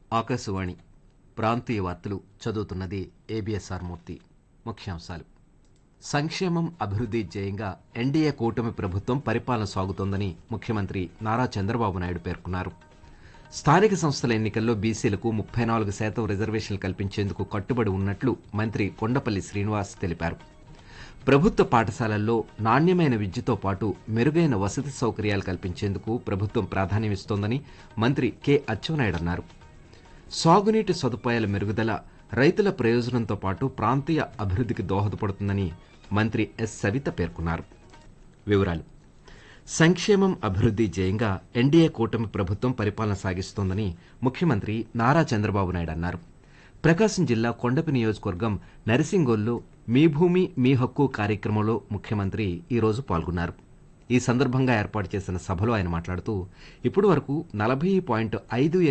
ఆకాశవాణి ప్రాంతీయ వార్తలు చదువుతున్నది ఏబిఎస్ఆర్ మూర్తి ముఖ్యాంశాలు సంక్షేమం అభివృద్ధి ధ్యేయంగా ఎన్డీఏ కూటమి ప్రభుత్వం పరిపాలన సాగుతోందని ముఖ్యమంత్రి నారా చంద్రబాబు నాయుడు పేర్కొన్నారు స్థానిక సంస్థల ఎన్నికల్లో బీసీలకు ముప్పై నాలుగు శాతం రిజర్వేషన్లు కల్పించేందుకు కట్టుబడి ఉన్నట్లు మంత్రి కొండపల్లి శ్రీనివాస్ తెలిపారు ప్రభుత్వ పాఠశాలల్లో నాణ్యమైన విద్యతో పాటు మెరుగైన వసతి సౌకర్యాలు కల్పించేందుకు ప్రభుత్వం ప్రాధాన్యమిస్తోందని మంత్రి కె అచ్చెన్నాయుడు అన్నారు సాగునీటి సదుపాయాల మెరుగుదల రైతుల ప్రయోజనంతో పాటు ప్రాంతీయ అభివృద్ధికి దోహదపడుతుందని మంత్రి ఎస్ సవిత పేర్కొన్నారు వివరాలు సంక్షేమం అభివృద్ధి ధ్యేయంగా ఎన్డీఏ కూటమి ప్రభుత్వం పరిపాలన సాగిస్తోందని ముఖ్యమంత్రి నారా చంద్రబాబు నాయుడు అన్నారు ప్రకాశం జిల్లా కొండపి నియోజకవర్గం నరిసింగోల్లో మీ భూమి మీ హక్కు కార్యక్రమంలో ముఖ్యమంత్రి ఈరోజు పాల్గొన్నారు ఈ సందర్భంగా ఏర్పాటు చేసిన సభలో ఆయన మాట్లాడుతూ ఇప్పటి వరకు నలభై పాయింట్ ఐదు